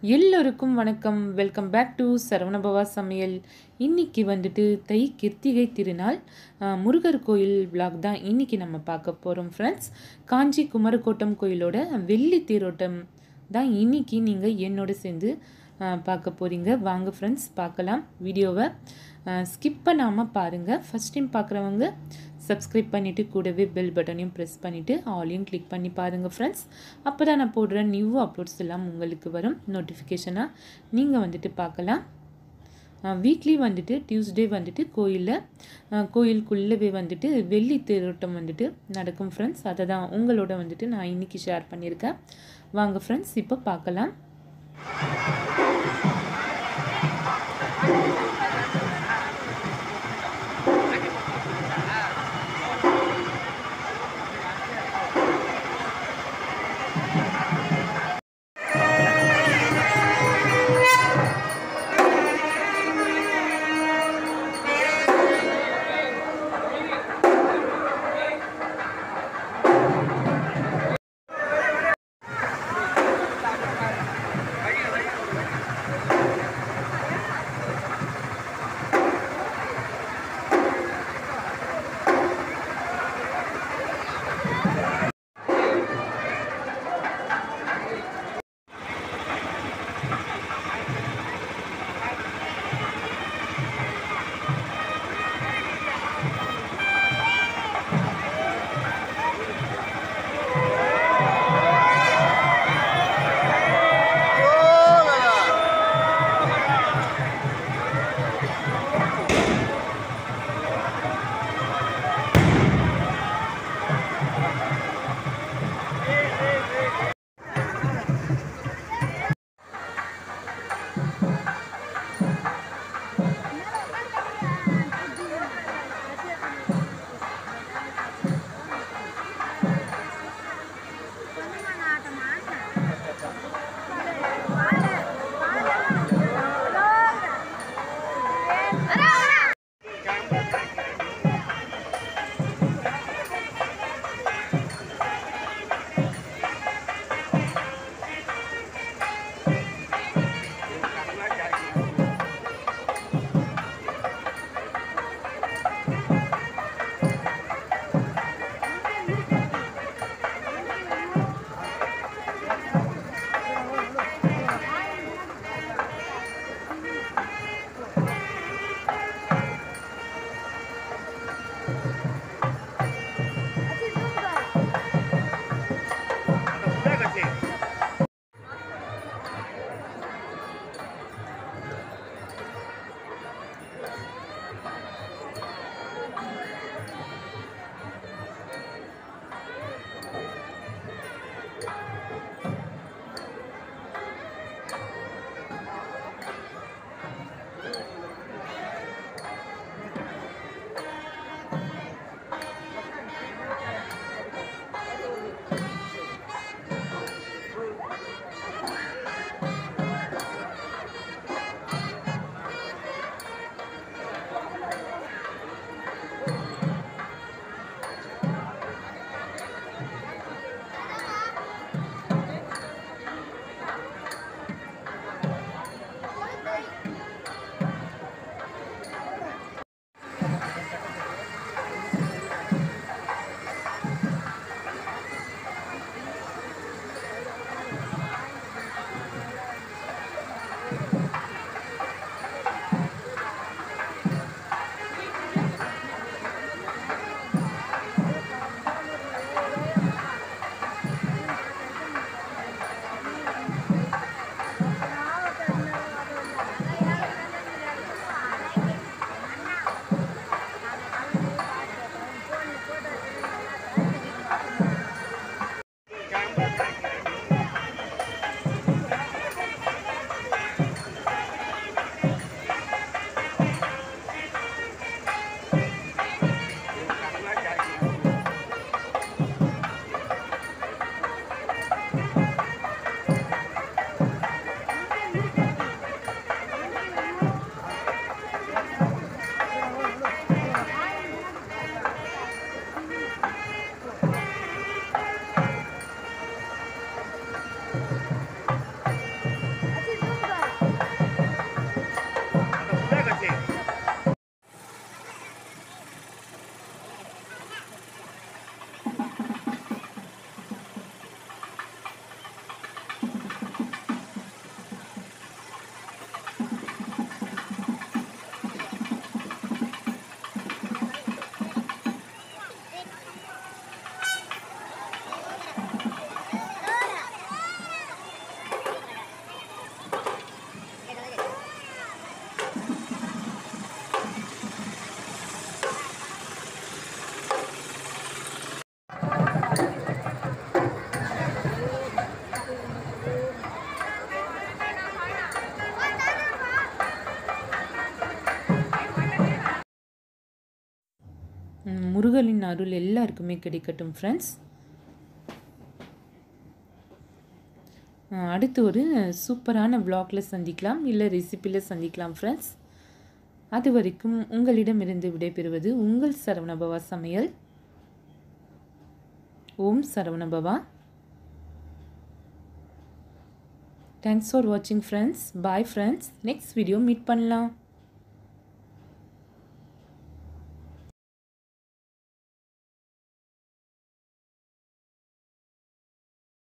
எல்லோருக்கும் வணக்கம் welcome back to Saravanabhava சமையல் இன்னைக்கு வந்துட்டு தை கிருத்திகை திருநாள் அஹ், முருகர் கோயில் vlog தான் இன்னைக்கு நம்ம பார்க்க போகிறோம் ஃப்ரெண்ட்ஸ் காஞ்சி குமரக்கோட்டம் கோயிலோட வெள்ளி தேரோட்டம் தான் இன்னைக்கு நீங்கள் என்னோட சேர்ந்து அஹ், பார்க்க போகிறீங்க வாங்க ஃப்ரெண்ட்ஸ் பார்க்கலாம் வீடியோவை ஸ்கிப் பண்ணாமல் பாருங்கள் ஃபஸ்ட் டைம் பார்க்குறவங்க சப்ஸ்கிரைப் பண்ணிவிட்டு கூடவே பெல் பட்டனையும் ப்ரெஸ் பண்ணிவிட்டு ஆலையும் கிளிக் பண்ணி பாருங்கள் ஃப்ரெண்ட்ஸ் அப்போ தான் நான் போடுற நியூ அப்லோட்ஸ் எல்லாம் உங்களுக்கு வரும் நோட்டிஃபிகேஷனாக நீங்கள் வந்துட்டு பார்க்கலாம் வீக்லி வந்துட்டு டியூஸ்டே வந்துட்டு கோயிலில் கோயிலுக்குள்ளவே வந்துட்டு வெள்ளி தேரோட்டம் வந்துட்டு நடக்கும் ஃப்ரெண்ட்ஸ் அதை தான் உங்களோட வந்துட்டு நான் இன்றைக்கி ஷேர் பண்ணியிருக்கேன் வாங்க ஃப்ரெண்ட்ஸ் இப்போ பார்க்கலாம் ம், முருகனின் அருள் எல்லாருக்குமே கிடைக்கட்டும் ஃப்ரெண்ட்ஸ் அடுத்து ஒரு சூப்பரான vlogல சந்திக்கலாம் இல்லை ரெசிப்பியில் சந்திக்கலாம் ஃப்ரெண்ட்ஸ் அது வரைக்கும் உங்களிடமிருந்து விடைபெறுவது உங்கள் சரவணபவா சமையல் ஓம் சரவணபவா தேங்க்ஸ் ஃபார் வாட்சிங் friends bye friends next video meet பண்ணலாம்